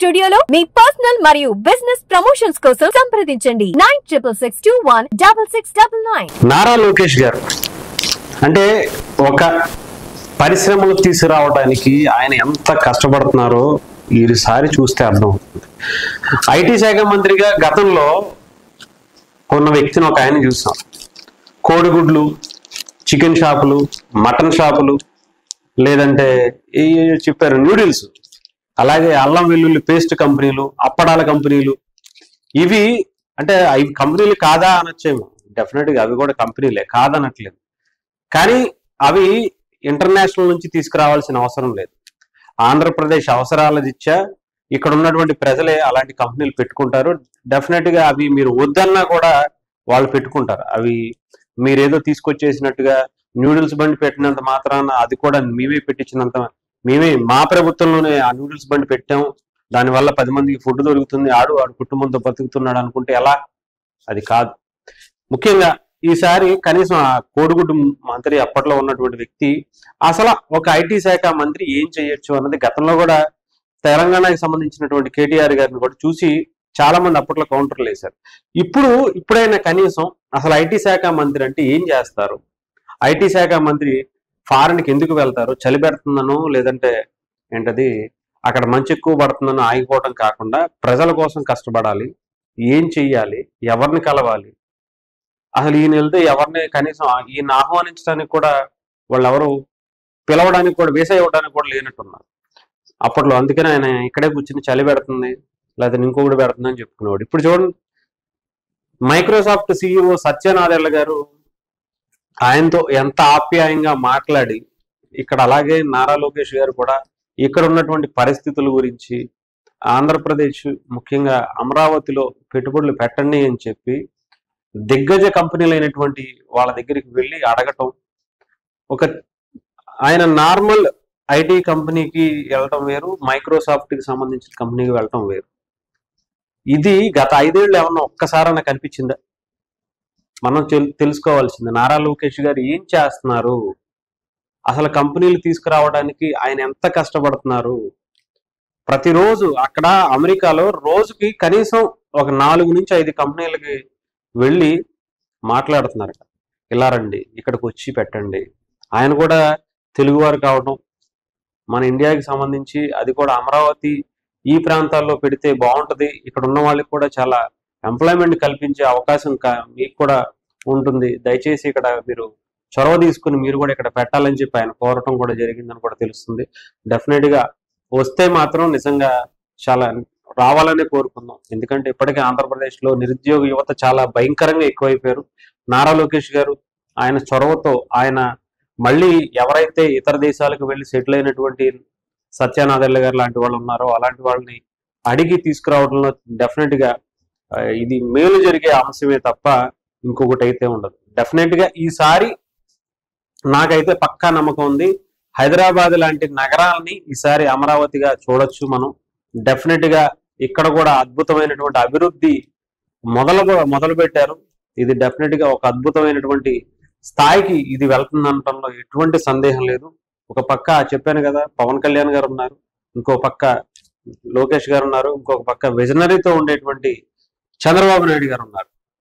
స్టూడియోలో మీ పర్సనల్ మరియు బిజినెస్ ప్రమోషన్స్ కోసం సంప్రదించండి nine triple six two one double six double nine Nara Lokesh garu అంటే ఒక పరిశ్రమలు తీసుకురావడానికి ఆయన ఎంత కష్టపడుతున్నారో ఈసారి చూస్తే అర్థమవుతుంది ఐటీ శాఖ మంత్రిగా గతంలో ఉన్న వ్యక్తిని ఒక ఆయన చూసాం కోడిగుడ్లు చికెన్ షాపులు మటన్ షాపులు లేదంటే ఏ ఏ చెప్పారు న్యూడిల్స్ అలాగే అల్లం వెల్లుల్లి పేస్ట్ కంపెనీలు అప్పడాల కంపెనీలు ఇవి అంటే అవి కంపెనీలు కాదా అనొచ్చేమో డెఫినెట్ గా అవి కూడా కంపెనీలే కాదనట్లేదు కానీ అవి ఇంటర్నేషనల్ నుంచి తీసుకురావాల్సిన అవసరం లేదు ఆంధ్రప్రదేశ్ అవసరాల దిచ్చా ఇక్కడ ఉన్నటువంటి ప్రజలే అలాంటి కంపెనీలు పెట్టుకుంటారు డెఫినెట్ గా అవి మీరు వద్దన్నా కూడా వాళ్ళు పెట్టుకుంటారు అవి మీరేదో తీసుకొచ్చేసినట్టుగా న్యూడిల్స్ బండి పెట్టినంత మాత్రాన అది కూడా మేమే పెట్టించినంత మేమే మా ప్రభుత్వంలోనే ఆ న్యూడిల్స్ బండి పెట్టాం దానివల్ల పది మందికి ఫుడ్ దొరుకుతుంది ఆడు ఆడు కుటుంబంతో బతుకుతున్నాడు అనుకుంటే ఎలా అది కాదు ముఖ్యంగా ఈసారి కనీసం ఆ కోడిగుడ్డు మంత్రి అప్పట్లో ఉన్నటువంటి వ్యక్తి అసలు ఒక ఐటీ శాఖ మంత్రి ఏం చేయొచ్చు అన్నది గతంలో కూడా తెలంగాణకి సంబంధించినటువంటి కేటీఆర్ గారిని కూడా చూసి చాలా మంది అప్పట్లో కౌంటర్లు వేశారు ఇప్పుడు ఇప్పుడైనా కనీసం అసలు ఐటీ శాఖ మంత్రి అంటే ఏం చేస్తారు ఐటీ శాఖ మంత్రి ఫారెన్కి ఎందుకు వెళ్తారు చలి పెడుతుందనో లేదంటే ఏంటది అక్కడ మంచి ఎక్కువ పడుతుందని ఆగిపోవటం కాకుండా ప్రజల కోసం కష్టపడాలి ఏం చెయ్యాలి ఎవరిని కలవాలి అసలు ఈయన వెళ్తే ఎవరిని కనీసం ఆ- ఈయన ఆహ్వానించడానికి కూడా వాళ్ళు ఎవరు పిలవడానికి కూడా వీసా ఇవ్వడానికి కూడా లేనట్టున్నారు అప్పట్లో అందుకని ఆయన ఇక్కడే కూర్చుని చలి పెడుతుంది లేదా ఇంకొకటి పెడుతుంది అని చెప్పుకునేవాడు ఇప్పుడు చూడండి మైక్రోసాఫ్ట్ సిఇఓ సత్యనారాయణ గారు ఆయనతో ఎంత ఆప్యాయంగా మాట్లాడి ఇక్కడ అలాగే నారా లోకేష్ గారు కూడా ఇక్కడ ఉన్నటువంటి పరిస్థితుల గురించి ఆంధ్రప్రదేశ్ ముఖ్యంగా అమరావతిలో పెట్టుబడులు పెట్టండి అని చెప్పి దిగ్గజ కంపెనీలైనటువంటి వాళ్ళ దగ్గరికి వెళ్ళి అడగటం ఒక ఆయన నార్మల్ ఐటీ కంపెనీకి వెళ్ళటం వేరు మైక్రోసాఫ్ట్ కి సంబంధించిన కంపెనీకి వెళ్ళటం వేరు ఇది గత ఐదేళ్ళు ఏమన్నా ఒక్కసారన్నా కనిపించిందా మనం తెల్- తెలుసుకోవాల్సింది నారా లోకేష్ గారు ఏం చేస్తున్నారు అసలు కంపెనీలు తీసుకురావడానికి ఆయన ఎంత కష్టపడుతున్నారు ప్రతిరోజు అక్కడ అమెరికాలో రోజుకి కనీసం ఒక నాలుగు నుంచి ఐదు కంపెనీలకి వెళ్ళి మాట్లాడుతున్నారట ఇలా రండి ఇక్కడికి వచ్చి పెట్టండి ఆయన కూడా తెలుగువారు కావడం మన ఇండియాకి సంబంధించి అది కూడా అమరావతి ఈ ప్రాంతాల్లో పెడితే బాగుంటది ఇక్కడ ఉన్న వాళ్ళకి కూడా చాలా ఎంప్లాయ్మెంట్ కల్పించే అవకాశం కా- మీకు కూడా ఉంటుంది దయచేసి ఇక్కడ మీరు చొరవ తీసుకుని మీరు కూడా ఇక్కడ పెట్టాలని చెప్పి ఆయన కోరటం కూడా జరిగిందని కూడా తెలుస్తుంది డెఫినెట్ గా వస్తే మాత్రం నిజంగా చాలా రావాలనే కోరుకుందాం ఎందుకంటే ఇప్పటికే ఆంధ్రప్రదేశ్ లో నిరుద్యోగ యువత చాలా భయంకరంగా ఎక్కువైపోయారు నారా లోకేష్ గారు ఆయన చొరవతో ఆయన మళ్ళీ ఎవరైతే ఇతర దేశాలకు వెళ్ళి సెటిల్ అయినటువంటి సత్యానాథల్లి గారు లాంటి వాళ్ళు ఉన్నారో అలాంటి వాళ్ళని అడిగి తీసుకురావడంలో డెఫినెట్ గా ఆ, ఇది మేలు జరిగే అంశమే తప్ప ఇంకొకటి అయితే ఉండదు డెఫినెట్ గా ఈసారి నాకైతే పక్కా నమ్మకం ఉంది హైదరాబాద్ లాంటి నగరాలని ఈసారి అమరావతిగా చూడొచ్చు మనం డెఫినెట్ గా ఇక్కడ కూడా అద్భుతమైనటువంటి అభివృద్ధి మొదలు మొదలు పెట్టారు ఇది డెఫినెట్ గా ఒక అద్భుతమైనటువంటి స్థాయికి ఇది వెళ్తుందనటంలో ఎటువంటి సందేహం లేదు ఒక పక్క చెప్పాను కదా పవన్ కళ్యాణ్ గారు ఉన్నారు ఇంకో పక్క లోకేష్ గారు ఉన్నారు ఇంకొక పక్క విజనరీతో ఉండేటువంటి చంద్రబాబు నాయుడు గారు ఉన్నారు